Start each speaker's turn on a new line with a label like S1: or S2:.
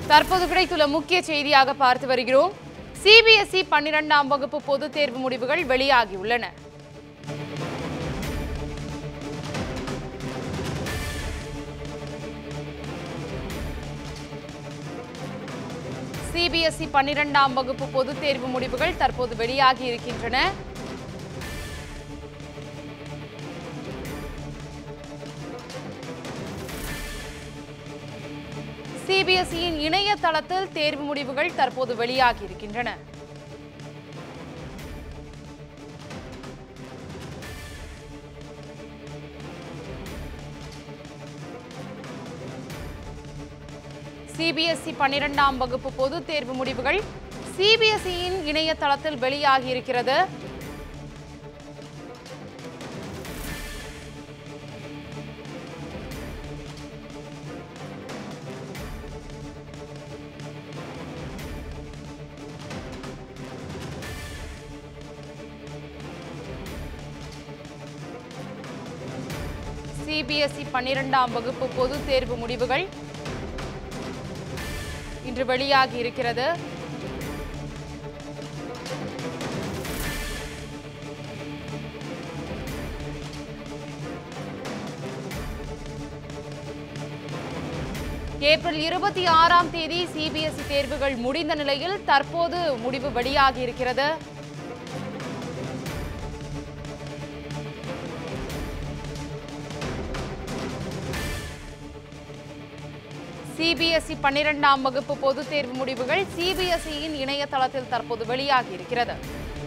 S1: தற்போது கிடைத்துள்ள முக்கிய செய்தியாக பார்த்து வருகிறோம் சிபிஎஸ்இ பன்னிரெண்டாம் வகுப்பு பொதுத் தேர்வு முடிவுகள் வெளியாகியுள்ளன சிபிஎஸ்இ பன்னிரெண்டாம் வகுப்பு பொதுத் தேர்வு முடிவுகள் தற்போது வெளியாகி இருக்கின்றன சிபிஎஸ்இயின் இணையதளத்தில் தேர்வு முடிவுகள் தற்போது வெளியாகி இருக்கின்றன சிபிஎஸ்இ பன்னிரெண்டாம் வகுப்பு பொதுத் தேர்வு முடிவுகள் சிபிஎஸ்இயின் இணையதளத்தில் வெளியாகி இருக்கிறது சிபிஎஸ்இ பன்னிரெண்டாம் வகுப்பு பொதுத் தேர்வு முடிவுகள் இன்று வெளியாகி இருக்கிறது ஏப்ரல் இருபத்தி ஆறாம் தேதி சிபிஎஸ்இ தேர்வுகள் முடிந்த நிலையில் தற்போது முடிவு வெளியாகி இருக்கிறது சிபிஎஸ்இ பன்னிரெண்டாம் வகுப்பு பொதுத் தேர்வு முடிவுகள் சிபிஎஸ்இயின் இணையதளத்தில் தற்போது வெளியாகி இருக்கிறது